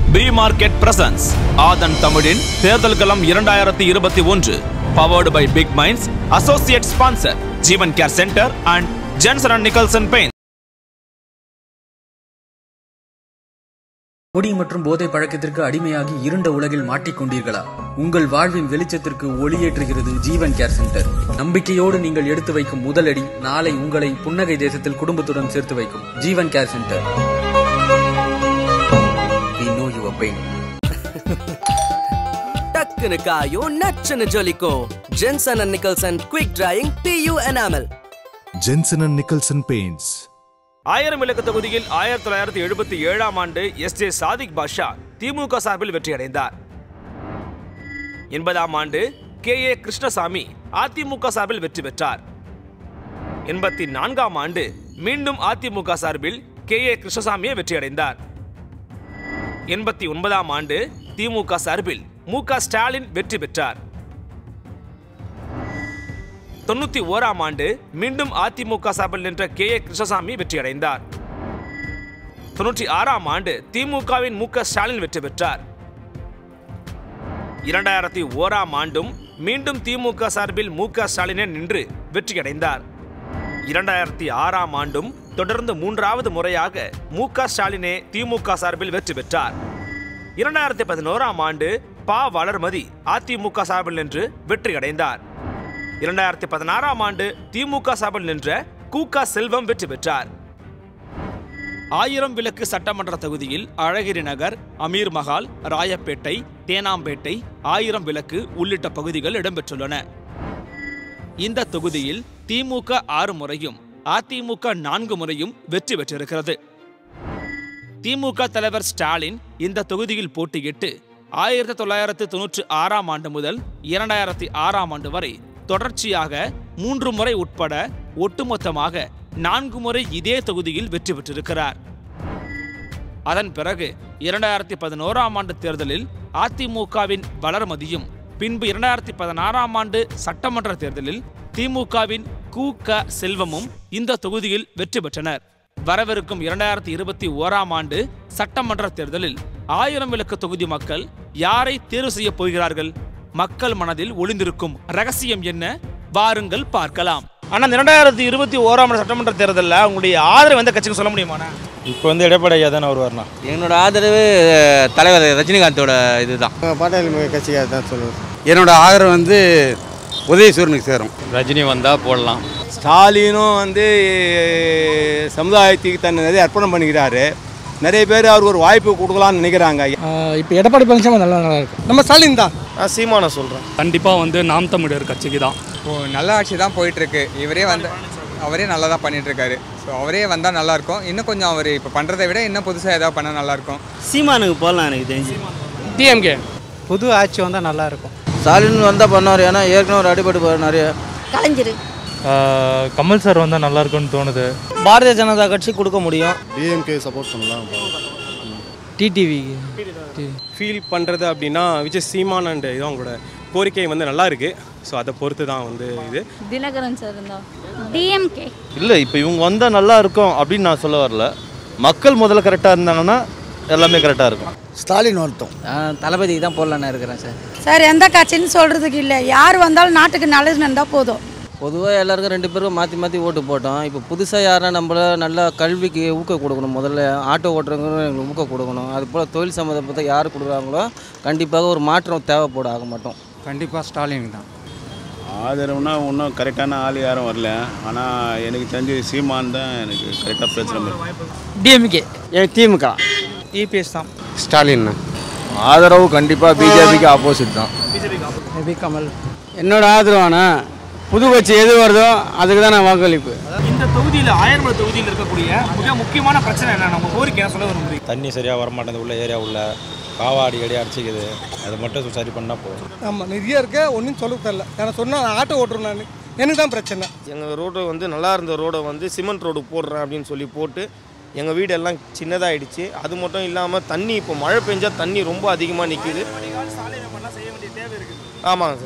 B market presence ஆதன் தமிழின் தேர்தல் களம் இரண்டாயிரத்தி இருபத்தி ஒன்று powered by big minds associate sponsor Jeevan care centre and Jensen and Nicholson paint குடி மற்றும் போதை பழக்கத்திற்கு அடிமையாகி இருண்ட உலகில் மாட்டிக்கொண்டீர்களா உங்கள் வாழ்வின் வெளிச்சத்திற்கு ஒளியேற்றுகிறது ஜீவன் கேர் சென்டர் நம்பிக்கையோடு நீங்கள் எடுத்து வைக்கும் முதலடி நாளை உங்களை புன்னகை தேசத்தில் குடும்பத்துடன் சேர்த்து வைக்கும் Jeevan care centre We know your pain. டக்குனு காயும் நச்சுன்னு ஜொலிக்கும் Jensen and Nicholson quick drying PU enamel Jensen and Nicholson Paints. ஆயிரம் விளக்கு தொகுதியில் ஆயிரத்தி தொள்ளாயிரத்தி எழுபத்தி ஏழாம் ஆண்டு எஸ் ஜே சாதிக் பாஷா திமுக சார்பில் வெற்றியடைந்தார் எண்பதாம் ஆண்டு கே ஏ கிருஷ்ணசாமி அதிமுக சார்பில் வெற்றி பெற்றார் எண்பத்தி நான்காம் ஆண்டு மீண்டும் அதிமுக சார்பில் கே ஏ கிருஷ்ணசாமியே வெற்றியடைந்தார் எண்பத்தி ஒன்பதாம் ஆண்டு திமுக சார்பில் மு க ஸ்டாலின் வெற்றி பெற்றார் தொண்ணூத்தி ஓராம் ஆண்டு மீண்டும் அதிமுக சார்பில் நின்ற கே ஏ கிருஷ்ணசாமி வெற்றியடைந்தார் தொண்ணூற்றி ஆறாம் ஆண்டு திமுகவின் மு க ஸ்டாலின் வெற்றி பெற்றார் இரண்டாயிரத்தி ஓராம் ஆண்டும் மீண்டும் திமுக சார்பில் மு க ஸ்டாலினே நின்று வெற்றியடைந்தார் இரண்டாயிரத்தி ஆறாம் ஆண்டும் தொடர்ந்து மூன்றாவது முறையாக மு க ஸ்டாலினே திமுக சார்பில் வெற்றி பெற்றார் இரண்டாயிரத்தி பதினோராம் ஆண்டு பா வளர்மதி அதிமுக சார்பில் நின்று வெற்றியடைந்தார் இரண்டாயிரத்தி பதினாறாம் ஆண்டு திமுக சார்பில் நின்ற கூகா செல்வம் வெற்றி பெற்றார் ஆயிரம் விளக்கு சட்டமன்ற தொகுதியில் அழகிரி நகர் அமீர் மஹால் ராயப்பேட்டை தேனாம்பேட்டை ஆயிரம் விளக்கு உள்ளிட்ட பகுதிகள் இடம்பெற்றுள்ளன இந்த தொகுதியில் திமுக ஆறு முறையும் அதிமுக நான்கு முறையும் வெற்றி பெற்றிருக்கிறது திமுக தலைவர் ஸ்டாலின் இந்த தொகுதியில் போட்டியிட்டு ஆயிரத்தி தொள்ளாயிரத்து தொன்னூற்றி ஆறாம் ஆண்டு முதல் இரண்டாயிரத்தி ஆறாம் ஆண்டு வரை தொடர்ச்சியாக மூன்று முறை உட்பட ஒட்டுமொத்தமாக நான்கு முறை இதே தொகுதியில் வெற்றி பெற்றிருக்கிறார் அதன் பிறகு இரண்டாயிரத்தி பதினோராம் ஆண்டு தேர்தலில் அதிமுகவின் வளர்மதியும் பின்பு இரண்டாயிரத்தி பதினாறாம் ஆண்டு சட்டமன்ற தேர்தலில் திமுகவின் கு க செல்வமும் இந்த தொகுதியில் வெற்றி பெற்றனர் வரவிருக்கும் இரண்டாயிரத்தி இருபத்தி ஓராம் ஆண்டு சட்டமன்ற தேர்தலில் ஆயிரம் விளக்கு தொகுதி மக்கள் யாரை தேர்வு செய்ய போகிறார்கள் மக்கள் மனதில் ஒளிந்திருக்கும் ரகசியம் என்ன வாருங்கள் பார்க்கலாம் ஆனால் இந்த இரண்டாயிரத்தி இருபத்தி ஓராம் ஆண்டு சட்டமன்ற தேர்தலில் உங்களுடைய ஆதரவு எந்த கட்சிக்கு சொல்ல முடியுமாண்ணா இப்போ வந்து எடப்பாடி ஐயா தானே வருவார்ண்ணா என்னோட ஆதரவு தலைவர் ரஜினிகாந்தோட இதுதான் பாட்டாளி கட்சிக்காக தான் சொல்லுவேன் என்னோட ஆதரவு வந்து உதயசூரனுக்கு சேரும் ரஜினி வந்தால் போடலாம் ஸ்டாலினும் வந்து சமுதாயத்துக்கு தன்னை நிறைய அர்ப்பணம் பண்ணிக்கிறாரு நிறைய பேர் அவருக்கு ஒரு வாய்ப்பு கொடுக்கலாம்னு நினைக்கிறாங்க இப்போ எடப்பாடி பழனிசாமி நல்லா நல்லா இருக்கும் நம்ம ஸ்டாலின் தான் நான் சீமானை சொல்கிறேன் கண்டிப்பாக வந்து நாம் தமிழர் கட்சிக்கு தான் இப்போ நல்ல ஆட்சி தான் போயிட்டு இருக்கு இவரே வந்து அவரே நல்லா தான் பண்ணிட்டு இருக்காரு ஸோ அவரே வந்தால் நல்லா இருக்கும் இன்னும் கொஞ்சம் அவர் இப்போ பண்ணுறதை விட இன்னும் புதுசாக ஏதாவது பண்ணால் நல்லா இருக்கும் சீமானுக்கு போடலாம் எனக்கு தெரிஞ்சு டிஎம்கே புது ஆட்சி வந்தால் நல்லா இருக்கும் ஸ்டாலின் வந்தால் பண்ணுவார் ஏன்னா ஏற்கனவே ஒரு அடிபட்டு போகிற நிறைய கலைஞர் கமல் சார் வந்தால் நல்லா இருக்கும்னு தோணுது பாரதிய ஜனதா கட்சி கொடுக்க முடியும் டிஎம்கே சப்போர்ட் பண்ணலாம் டிடிவி ஃபீல் பண்ணுறது அப்படின்னா விஜய் சீமான் அண்ட் இது அவங்களோட கோரிக்கை வந்து நல்லா இருக்கு ஸோ அதை பொறுத்து தான் வந்து இது தினகரன் சார் இருந்தா டிஎம்கே இல்லை இப்போ இவங்க வந்தால் நல்லா இருக்கும் அப்படின்னு நான் சொல்ல வரல மக்கள் முதல்ல கரெக்டாக இருந்தாங்கன்னா எல்லாமே கரெக்டாக இருக்கும் ஸ்டாலின் வரட்டும் தளபதிக்கு தான் போடலான்னு இருக்கிறேன் சார் சார் எந்த கட்சின்னு சொல்றதுக்கு இல்லை யார் வந்தாலும் நாட்டுக்கு நல்லது நடந்தால் போதும் பொதுவாக எல்லாருக்கும் ரெண்டு பேருக்கும் மாற்றி மாற்றி ஓட்டு போட்டோம் இப்போ புதுசாக யாரா நம்மள நல்லா கல்விக்கு ஊக்கம் கொடுக்கணும் முதல்ல ஆட்டோ ஓட்டுறவங்க எங்களுக்கு ஊக்கம் கொடுக்கணும் அது போல் தொழில் சம்மந்தப்பட்ட யார் கொடுக்குறாங்களோ கண்டிப்பாக ஒரு மாற்றம் தேவைப்படும் ஆக மாட்டோம் கண்டிப்பாக ஸ்டாலின் தான் ஆதரவுனா இன்னும் கரெக்டான ஆள் யாரும் வரல ஆனால் எனக்கு தெரிஞ்சு சீமான் தான் எனக்கு கரெக்டாக பேசுகிற மாதிரி டிஎம்கே திமுக இபிஎஸ் தான் ஸ்டாலின் ஆதரவு கண்டிப்பாக பிஜேபிக்கு ஆப்போசிட் தான் மேபி கமல் என்னோட ஆதரவானா புது கட்சி எது வருதோ அதுக்கு தான் நான் வாக்களிப்பு இந்த தொகுதியில் ஆயிரம் தொகுதியில் இருக்கக்கூடிய மிக முக்கியமான பிரச்சனை என்ன நம்ம கோரிக்கை என்ன சொல்ல விரும்புறீங்க தண்ணி சரியாக வரமாட்டேங்குது உள்ள ஏரியா உள்ள காவாடி அடி அடிச்சிக்குது அதை மட்டும் சரி பண்ணால் போதும் ஆமாம் நிறைய இருக்க ஒன்றும் சொல்ல தெரியல நான் சொன்னால் ஆட்டோ ஓட்டுறேன் நான் எனக்கு தான் பிரச்சனை எங்கள் ரோடு வந்து நல்லா இருந்த ரோடை வந்து சிமெண்ட் ரோடு போடுறேன் அப்படின்னு சொல்லி போட்டு எங்கள் வீடு எல்லாம் சின்னதாகிடுச்சு அது மட்டும் இல்லாமல் தண்ணி இப்போ மழை பெஞ்சால் தண்ணி ரொம்ப அதிகமாக நிற்கிது ஆமாங்க சார்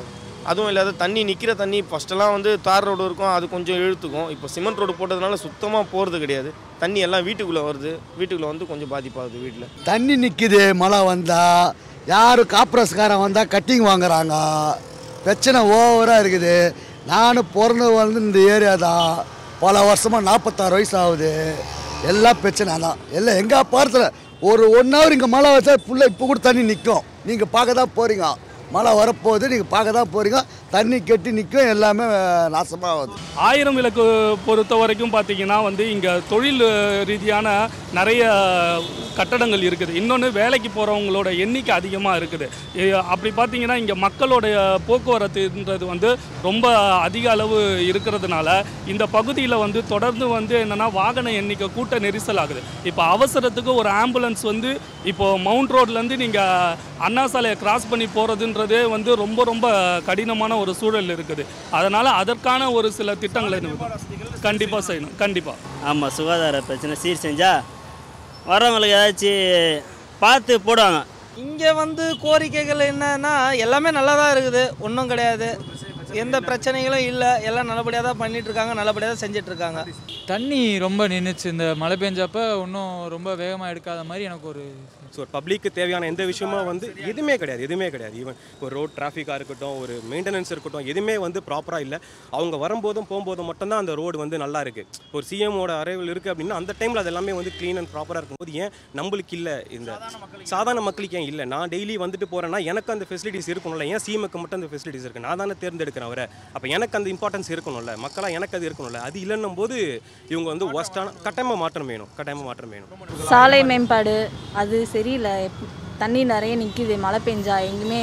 அதுவும் இல்லாத தண்ணி நிற்கிற தண்ணி ஃபஸ்ட்டெல்லாம் வந்து தார் ரோடு இருக்கும் அது கொஞ்சம் இழுத்துக்கும் இப்போ சிமெண்ட் ரோடு போட்டதுனால சுத்தமாக போகிறது கிடையாது தண்ணி எல்லாம் வீட்டுக்குள்ளே வருது வீட்டுக்குள்ளே வந்து கொஞ்சம் பாதிப்பாகுது வீட்டில் தண்ணி நிற்குது மழை வந்தால் யார் காப்ரஸ்காரன் வந்தால் கட்டிங் வாங்குறாங்க பிரச்சனை ஓவராக இருக்குது நானும் பிறந்து வந்து இந்த ஏரியா தான் பல வருஷமாக நாற்பத்தாறு வயசு ஆகுது எல்லாம் பிரச்சனை தான் எல்லாம் எங்கே பாரத்தில் ஒரு ஒன் ஹவர் இங்கே மழை வச்சா ஃபுல்லாக இப்போ கூட தண்ணி நிற்கும் நீங்கள் பார்க்க தான் போகிறீங்க மழை வரப்போகுது நீங்கள் பார்க்க தான் போகிறீங்க தண்ணி கெட்டி நிற்கும் எல்லாமே நாசமாக ஆகுது ஆயிரம் விளக்கு பொறுத்த வரைக்கும் பார்த்தீங்கன்னா வந்து இங்கே தொழில் ரீதியான நிறைய கட்டடங்கள் இருக்குது இன்னொன்று வேலைக்கு போகிறவங்களோட எண்ணிக்கை அதிகமாக இருக்குது எ- அப்படி பார்த்தீங்கன்னா இங்கே மக்களோட போக்குவரத்துன்றது வந்து ரொம்ப அதிக அளவு இருக்கிறதுனால இந்த பகுதியில் வந்து தொடர்ந்து வந்து என்னென்னா வாகன எண்ணிக்கை கூட்ட நெரிசல் ஆகுது இப்போ அவசரத்துக்கு ஒரு ஆம்புலன்ஸ் வந்து இப்போ மவுண்ட் ரோட்லேருந்து நீங்கள் அண்ணா சாலையை கிராஸ் பண்ணி போகிறதுன்றதே வந்து ரொம்ப ரொம்ப கடினமான ஒரு சூழல் இருக்குது அதனால் அதற்கான ஒரு சில திட்டங்களை கண்டிப்பாக செய்யணும் கண்டிப்பாக ஆமாம் சுகாதார பிரச்சனை சீர் செஞ்சால் வரவங்களுக்கு ஏதாச்சும் பார்த்து போடுவாங்க இங்கே வந்து கோரிக்கைகள் என்னன்னா எல்லாமே நல்லா தான் இருக்குது ஒன்றும் கிடையாது எந்த பிரச்சனைகளும் இல்லை எல்லாம் நல்லபடியாக தான் பண்ணிட்டு இருக்காங்க நல்லபடியாக தான் செஞ்சுட்டு இருக்காங்க தண்ணி ரொம்ப நின்றுச்சு இந்த மழை பெஞ்சப்ப இன்னும் ரொம்ப வேகமாக எடுக்காத மாதிரி எனக்கு ஒரு ஸோ பப்ளிக்கு தேவையான எந்த விஷயமும் வந்து எதுவுமே கிடையாது எதுவுமே கிடையாது ஈவன் ஒரு ரோட் டிராஃபிக்காக இருக்கட்டும் ஒரு மெயின்டெனன்ஸ் இருக்கட்டும் எதுவுமே வந்து ப்ராப்பராக இல்லை அவங்க வரும்போதும் போகும்போதும் மட்டும்தான் அந்த ரோடு வந்து நல்லா இருக்கு ஒரு சிஎமோட அரைவல் இருக்குது அப்படின்னா அந்த டைமில் அது எல்லாமே வந்து க்ளீன் அண்ட் ப்ராப்பராக இருக்கும்போது ஏன் நம்மளுக்கு இல்லை இந்த சாதாரண மக்களுக்கு ஏன் இல்லை நான் டெய்லி வந்துட்டு போகிறேன்னா எனக்கு அந்த ஃபெசிலிட்டிஸ் இருக்கணும்ல ஏன் சிஎமுக்கு மட்டும் அந்த ஃபெசிலிட்டிஸ் இருக்குது நான் தானே தேர்ந்தெடுக்கிறேன் அவரை அப்போ எனக்கு அந்த இம்பார்ட்டன்ஸ் இருக்கணும்ல மக்களாக எனக்கு அது இருக்கணும்ல அது இல்லைன்னும் போது இவங்க வந்து ஒஸ்ட்டான கட்டாயமாக மாற்றம் வேணும் கட்டாயமாக மாற்றம் வேணும் சாலை மேம்பாடு அது சரியில்லை தண்ணி நிறைய நிற்கிது மழை பெஞ்சா எங்குமே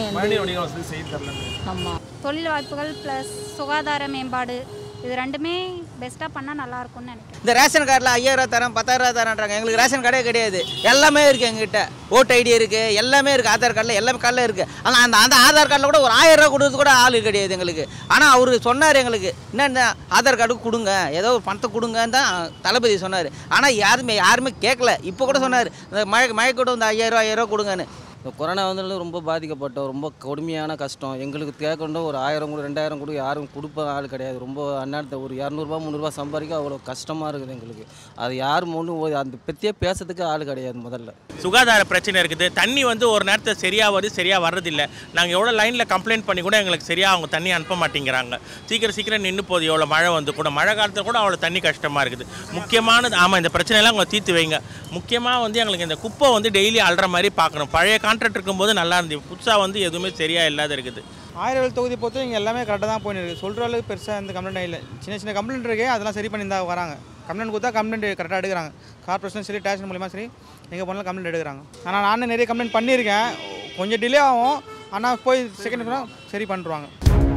ஆமாம் தொழில் வாய்ப்புகள் ப்ளஸ் சுகாதார மேம்பாடு இது ரெண்டுமே பெஸ்ட்டாக பண்ணால் நல்லா இருக்கும்னு நினைக்கிறேன் இந்த ரேஷன் கார்டில் ஐயாயிரம் தரேன் பத்தாயிரம் ரூபா தரேன்றாங்க எங்களுக்கு ரேஷன் கார்டே கிடையாது எல்லாமே இருக்குது எங்ககிட்ட ஓட் ஐடி இருக்குது எல்லாமே இருக்குது ஆதார் கார்டில் எல்லாமே கார்டில் இருக்குது ஆனால் அந்த அந்த ஆதார் கார்டில் கூட ஒரு ஆயிரம் ரூபா கொடுத்து கூட ஆள் கிடையாது எங்களுக்கு ஆனால் அவர் சொன்னார் எங்களுக்கு என்னென்ன ஆதார் கார்டு கொடுங்க ஏதோ ஒரு பணத்தை கொடுங்கன்னு தான் தளபதி சொன்னார் ஆனால் யாருமே யாருமே கேட்கல இப்போ கூட சொன்னார் இந்த மழை மழை கூட வந்து ஐயாயிரம் ஐயாயிரம் ரூபா கொடுங்கன்னு இந்த கொரோனா வந்து ரொம்ப பாதிக்கப்பட்டோம் ரொம்ப கொடுமையான கஷ்டம் எங்களுக்கு கேட்கணும் ஒரு ஆயிரம் கூட ரெண்டாயிரம் கூட யாரும் கொடுப்ப ஆள் கிடையாது ரொம்ப அந்நேரத்தை ஒரு இரநூறுபா முந்நூறுபா சம்பாதிக்க அவ்வளோ கஷ்டமாக இருக்குது எங்களுக்கு அது யாரும் ஒன்றும் அந்த பற்றியே பேசுறதுக்கு ஆள் கிடையாது முதல்ல சுகாதார பிரச்சனை இருக்குது தண்ணி வந்து ஒரு நேரத்தில் சரியாக வருது சரியாக வர்றதில்ல நாங்கள் எவ்வளோ லைனில் கம்ப்ளைண்ட் பண்ணி கூட எங்களுக்கு சரியாக அவங்க தண்ணி அனுப்ப மாட்டேங்கிறாங்க சீக்கிரம் சீக்கிரம் நின்று போகுது எவ்வளோ மழை வந்து கூட மழை காலத்தில் கூட அவ்வளோ தண்ணி கஷ்டமாக இருக்குது முக்கியமானது ஆமாம் இந்த பிரச்சனையெல்லாம் அவங்க தீர்த்து வைங்க முக்கியமாக வந்து எங்களுக்கு இந்த குப்பை வந்து டெய்லி அள்ளுற மாதிரி பார்க்கணும் பழைய கான்ட்ராக்ட் இருக்கும்போது நல்லா இருந்துச்சு புதுசாக வந்து எதுவுமே சரியாக இல்லாத இருக்குது ஆயிரம் தொகுதி பொறுத்து இங்கே எல்லாமே கரெக்டாக தான் போயின்னு இருக்குது சொல்கிற அளவுக்கு பெருசாக எந்த கம்ப்ளைண்ட் இல்லை சின்ன சின்ன கம்ப்ளைண்ட் இருக்கே அதெல்லாம் சரி பண்ணி தான் வராங்க கம்ப்ளைண்ட் கொடுத்தா கம்ப்ளைண்ட் கரெக்டாக எடுக்கிறாங்க கார்பரேஷன் சரி டேஷன் மூலியமாக சரி எங்கே போனாலும் கம்ப்ளைண்ட் எடுக்கிறாங்க ஆனால் நானும் நிறைய கம்ப்ளைண்ட் பண்ணியிருக்கேன் கொஞ்சம் டிலே ஆகும் ஆனால் போய் செகண்ட் சொன்னால் சரி பண்ணிருவாங்க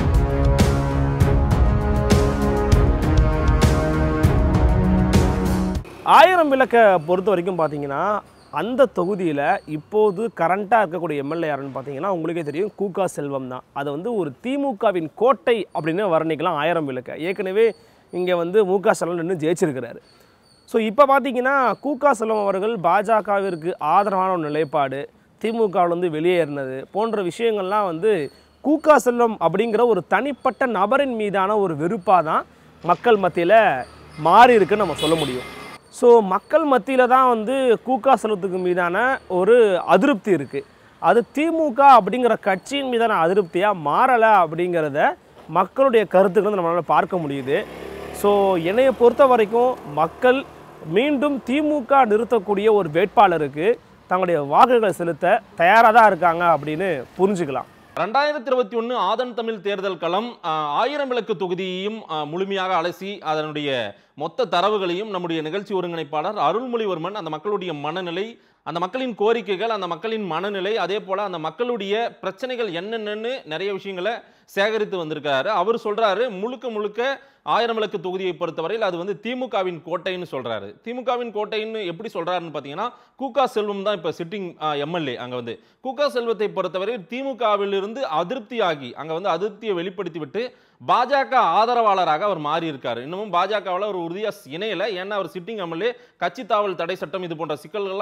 ஆயிரம் விளக்கை பொறுத்த வரைக்கும் பார்த்தீங்கன்னா அந்த தொகுதியில் இப்போது கரண்ட்டாக இருக்கக்கூடிய எம்எல்ஏ யாருன்னு பார்த்தீங்கன்னா உங்களுக்கே தெரியும் கூகா செல்வம் தான் அதை வந்து ஒரு திமுகவின் கோட்டை அப்படின்னு வர்ணிக்கலாம் ஆயிரம் விளக்கை ஏற்கனவே இங்கே வந்து மு க ஸ்டாலின் நின்று ஜெயிச்சிருக்கிறாரு ஸோ இப்போ பார்த்தீங்கன்னா கூகா செல்வம் அவர்கள் பாஜகவிற்கு ஆதரவான ஒரு நிலைப்பாடு திமுகவிலிருந்து வெளியேறினது போன்ற விஷயங்கள்லாம் வந்து கூகா செல்வம் அப்படிங்கிற ஒரு தனிப்பட்ட நபரின் மீதான ஒரு வெறுப்பாக தான் மக்கள் மத்தியில் மாறி இருக்குன்னு நம்ம சொல்ல முடியும் ஸோ மக்கள் மத்தியில் தான் வந்து கூகா செல்வத்துக்கு மீதான ஒரு அதிருப்தி இருக்குது அது திமுக அப்படிங்கிற கட்சியின் மீதான அதிருப்தியாக மாறலை அப்படிங்கிறத மக்களுடைய கருத்துக்கள் வந்து நம்மளால் பார்க்க முடியுது ஸோ என்னையை பொறுத்த வரைக்கும் மக்கள் மீண்டும் திமுக நிறுத்தக்கூடிய ஒரு வேட்பாளருக்கு தங்களுடைய வாக்குகளை செலுத்த தயாராக தான் இருக்காங்க அப்படின்னு புரிஞ்சுக்கலாம் ரெண்டாயிரத்தி இருபத்தி ஒன்று ஆதன் தமிழ் தேர்தல் களம் ஆஹ், ஆயிரம் விளக்கு தொகுதியையும் ஆஹ், முழுமையாக அலசி அதனுடைய மொத்த தரவுகளையும் நம்முடைய நிகழ்ச்சி ஒருங்கிணைப்பாளர் அருள்மொழிவர்மன் அந்த மக்களுடைய மனநிலை அந்த மக்களின் கோரிக்கைகள் அந்த மக்களின் மனநிலை அதே போல் அந்த மக்களுடைய பிரச்சனைகள் என்னென்னு நிறைய விஷயங்களை சேகரித்து வந்திருக்காரு அவர் சொல்றாரு முழுக்க முழுக்க ஆயிரம் விளக்கு தொகுதியை பொறுத்தவரையில் அது வந்து திமுகவின் கோட்டைன்னு சொல்றாரு திமுகவின் கோட்டைன்னு எப்படி சொல்றாருன்னு பார்த்தீங்கன்னா கூகா செல்வம் தான் இப்போ சிட்டிங் எம்எல்ஏ அங்கே வந்து கூகா செல்வத்தை பொறுத்தவரை திமுகவிலிருந்து அதிருப்தியாகி அங்கே வந்து அதிருப்தியை வெளிப்படுத்தி விட்டு பாஜக ஆதரவாளராக அவர் மாறி இருக்காரு இன்னமும் பாஜகவில் ஒரு உறுதியாக இணையலை ஏன்னா அவர் சிட்டிங் எம்எல்ஏ கட்சி தாவல் தடை சட்டம் இது போன்ற சிக்கல்கள்லாம் இருப்பதனால்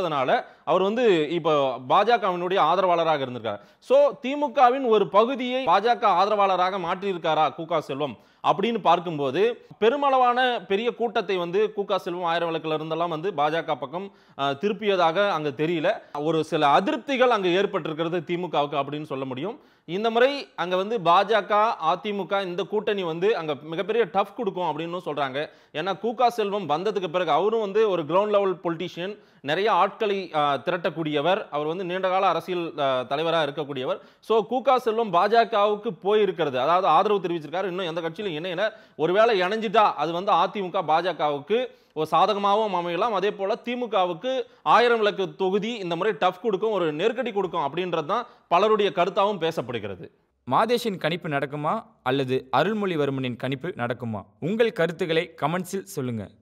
இருந்ததுனால அவர் வந்து இப்போ பாஜகவினுடைய ஆதரவாளராக இருந்திருக்காரு ஸோ திமுகவின் ஒரு பகுதியை பாஜக ஆதரவாளராக மாற்றியிருக்காரா கூகா செல்வம் அப்படின்னு பார்க்கும்போது பெருமளவான பெரிய கூட்டத்தை வந்து கூகா செல்வம் ஆயிரம் விளக்குல இருந்தெல்லாம் வந்து பாஜக பக்கம் அஹ், திருப்பியதாக அங்கே தெரியல ஒரு சில அதிருப்திகள் அங்கே ஏற்பட்டிருக்கிறது திமுகவுக்கு அப்படின்னு சொல்ல முடியும் இந்த முறை அங்கே வந்து பாஜக அதிமுக இந்த கூட்டணி வந்து அங்கே மிகப்பெரிய டஃப் கொடுக்கும் அப்படின்னு சொல்கிறாங்க ஏன்னா கூகா செல்வம் வந்ததுக்கு பிறகு அவரும் வந்து ஒரு கிரவுண்ட் லெவல் பொலிட்டீஷியன் நிறைய ஆட்களை அஹ், திரட்டக்கூடியவர் அவர் வந்து நீண்டகால அரசியல் தலைவராக இருக்கக்கூடியவர் ஸோ கூகா செல்வம் பாஜகவுக்கு போயிருக்கிறது அதாவது ஆதரவு தெரிவிச்சிருக்காரு இன்னும் எந்த கட்சியிலும் இணையல ஒருவேளை இணைஞ்சிட்டா அது வந்து அதிமுக பாஜகவுக்கு ஒரு சாதகமாகவும் அமையலாம் அதே போல திமுகவுக்கு ஆயிரம் விளக்கு தொகுதி இந்த முறை டஃப் கொடுக்கும் ஒரு நெருக்கடி கொடுக்கும் அப்படின்றது தான் பலருடைய கருத்தாகவும் பேசப்படுகிறது மாதேஷின் கணிப்பு நடக்குமா அல்லது அருள்மொழிவர்மனின் கணிப்பு நடக்குமா உங்கள் கருத்துக்களை கமெண்ட்ஸில் சொல்லுங்கள்